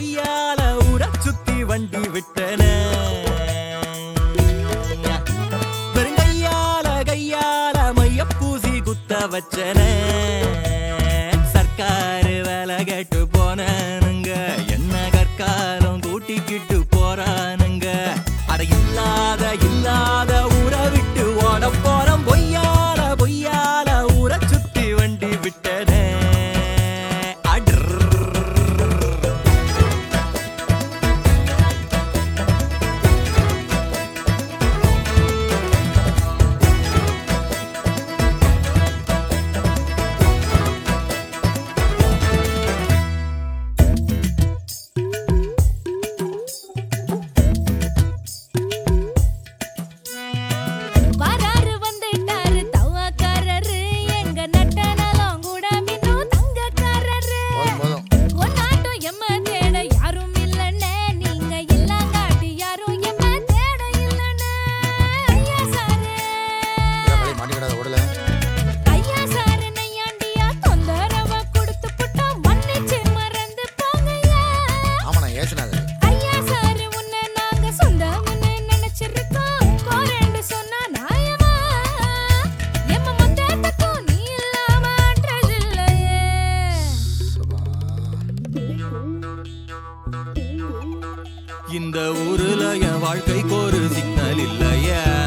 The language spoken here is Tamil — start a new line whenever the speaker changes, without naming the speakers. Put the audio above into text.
பொய்யால ஊர சுத்தி வண்டி விட்டன பெருங்கையால கையால மைய பூசி குத்த வச்சன சர்க்காரு வேலை கேட்டு போனானுங்க என்ன கற்காலம் கூட்டிக்கிட்டு போறானுங்க அட இல்லாத இல்லாத ஊரை விட்டு ஓட போறோம் பொய்யால பொய்யால ஊரை சுத்தி வண்டி விட்டனே அடர்
வராரு வந்துட்டாரு தவாக்காரரு எங்க நட்ட நலம் கூட மின்னும் தங்கக்காரரு
போதும் போதும்
ஒன்னாட்டம் எம்ம தேட யாரும் இல்லண்ணே நீங்க இல்லாங்காட்டி யாரும் எம்ம தேட இல்லண்ணே ஐயா சாரு
ஏன் மலை மாட்டிக்கிடாத ஓடல
ஐயா சாரு நையாண்டியா தொந்தரவ கொடுத்து புட்டா மன்னிச்சு மறந்து போங்கய்யா
ஆமா நான் ஏசுனாது
ஐயா சாரு உன்னை நாங்க சொந்தம்னு நினைச்சிருக்கோம் போறேன்னு சொன்னா நியாயமா எம்ம மொத்தத்துக்கும் நீ இல்லாம அட்ரஸ் இல்லையே
இந்த ஊருல என் வாழ்க்கைக்கு ஒரு சிக்னல் இல்லையே